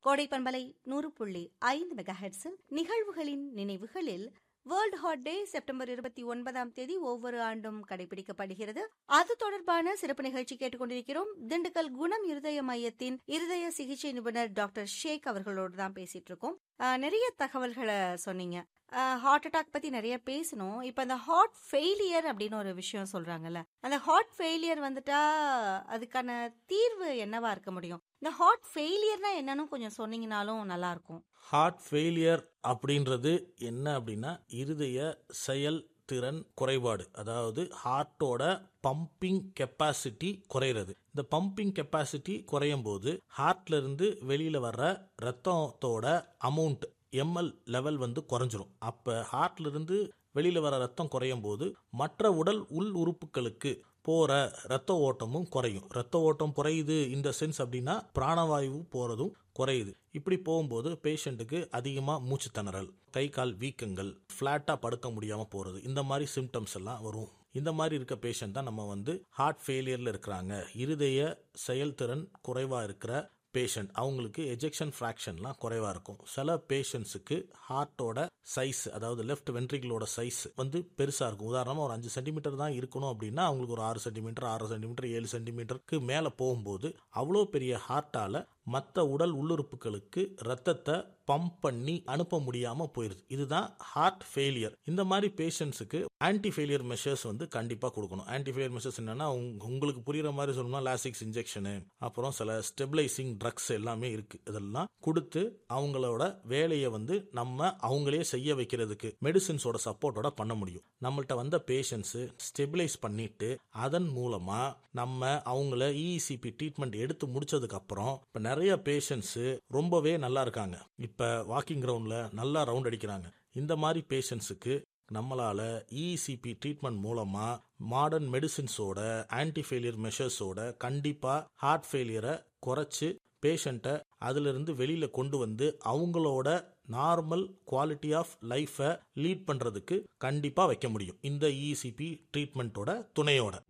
கோடை பண்பலை நூறு புள்ளி ஐந்து மெகாஹெட்ஸில் நிகழ்வுகளின் நினைவுகளில் வேர்ல்ட் ஹாட் டே செப்டம்பர் இருபத்தி ஒன்பதாம் தேதி ஒவ்வொரு ஆண்டும் கடைபிடிக்கப்படுகிறது அது தொடர்பான சிறப்பு நிகழ்ச்சி கேட்டுக்கொண்டிருக்கிறோம் திண்டுக்கல் குணம் இருதய மையத்தின் இருதய சிகிச்சை நிபுணர் டாக்டர் ஷேக் அவர்களோடு தான் பேசிட்டு இருக்கோம் ஆஹ், நிறைய தகவல்களை சொன்னீங்க ஹார்ட் அட்டாக் பத்தி நிறைய பேசணும் இப்ப அந்த ஹார்ட் ஃபெயிலியர் அப்படின்னு ஒரு விஷயம் சொல்றாங்கல்ல அந்த ஹார்ட் ஃபெயிலியர் வந்துட்டா அதுக்கான தீர்வு என்னவா இருக்க முடியும் இந்த ஹார்ட் ஃபெயிலியர்னா என்னன்னு கொஞ்சம் சொன்னீங்கனாலும் நல்லா இருக்கும் ஹார்ட் ஃபெயிலியர் அப்படின்றது என்ன அப்படின்னா இருதய செயல் திறன் குறைபாடு அதாவது ஹார்ட்டோட பம்பிங் கெப்பாசிட்டி குறையிறது இந்த பம்பிங் கெப்பாசிட்டி குறையும் போது ஹார்ட்ல இருந்து வெளியில வர்ற ரத்தத்தோட அமௌண்ட் எம்எல் லெவல் வந்து குறைஞ்சிரும் அப்ப ஹார்ட்ல இருந்து வெளியில வர ரத்தம் குறையும் போது மற்ற உடல் உள் உறுப்புகளுக்கு போற ரத்த ஓட்டமும் குறையும் ரத்த ஓட்டம் குறையுது இந்த சென்ஸ் அப்படின்னா பிராணவாயு போறதும் குறையுது இப்படி போகும்போது பேஷண்ட்டுக்கு அதிகமாக மூச்சு திணறல் கை கால் வீக்கங்கள் ஃப்ளாட்டாக படுக்க முடியாமல் போகிறது இந்த மாதிரி சிம்டம்ஸ் எல்லாம் வரும் இந்த மாதிரி இருக்க பேஷண்ட் தான் நம்ம வந்து ஹார்ட் ஃபெயிலியரில் இருக்கிறாங்க இருதய செயல்திறன் குறைவாக இருக்கிற பேஷண்ட் அவங்களுக்கு எஜெக்ஷன் ஃப்ராக்ஷன்லாம் குறைவாக இருக்கும் சில பேஷண்ட்ஸுக்கு ஹார்ட்டோட சைஸ் அதாவது லெஃப்ட் வென்ட்ரிகளோட சைஸ் வந்து பெருசாக இருக்கும் உதாரணமாக ஒரு அஞ்சு சென்டிமீட்டர் தான் இருக்கணும் அப்படின்னா அவங்களுக்கு ஒரு ஆறு சென்டிமீட்டர் ஆறு சென்டிமீட்டர் ஏழு சென்டிமீட்டருக்கு மேலே போகும்போது அவ்வளோ பெரிய ஹார்ட்டால் மற்ற உடல் உள்ளுறுப்புகளுக்கு ரத்தத்தை பம்ப் பண்ணி அனுப்ப முடியாம போயிருது இதுதான் ஹார்ட் ஃபெயிலியர் இந்த மாதிரி பேஷண்ட்ஸுக்கு ஆன்டி ஃபெயிலியர் மெஷர்ஸ் வந்து கண்டிப்பா கொடுக்கணும் ஆன்டி ஃபெயிலியர் மெஷர்ஸ் என்னன்னா உங்க- உங்களுக்கு புரியுற மாதிரி சொல்லணும்னா லாசிக்ஸ் இன்ஜெக்ஷனு அப்புறம் சில ஸ்டெபிளைசிங் ட்ரக்ஸ் எல்லாமே இருக்கு இதெல்லாம் கொடுத்து அவங்களோட வேலையை வந்து நம்ம அவங்களே செய்ய வைக்கிறதுக்கு மெடிசின்ஸோட சப்போர்ட்டோட பண்ண முடியும் நம்மள்ட்ட வந்த பேஷண்ட்ஸ் ஸ்டெபிளைஸ் பண்ணிட்டு அதன் மூலமா நம்ம அவங்கள இசிபி ட்ரீட்மெண்ட் எடுத்து முடிச்சதுக்கு அப்புறம் இப்ப நிறைய பேஷண்ட்ஸ் ரொம்பவே நல்லா இருக்காங்க இப்ப வாக்கிங் கிரவுண்ட்ல நல்லா ரவுண்ட் அடிக்கிறாங்க இந்த மாதிரி பேஷண்ட்ஸுக்கு நம்மளால இசிபி ட்ரீட்மெண்ட் மூலமா மாடர்ன் மெடிசின்ஸோட ஆன்டி ஃபெயிலியர் மெஷர்ஸோட கண்டிப்பா ஹார்ட் ஃபெயிலியரை குறைச்சு பேஷண்ட்டை அதிலிருந்து வெளியில கொண்டு வந்து அவங்களோட நார்மல் குவாலிட்டி ஆஃப் லைஃபை லீட் பண்றதுக்கு கண்டிப்பா வைக்க முடியும் இந்த இசிபி ட்ரீட்மெண்ட்டோட துணையோட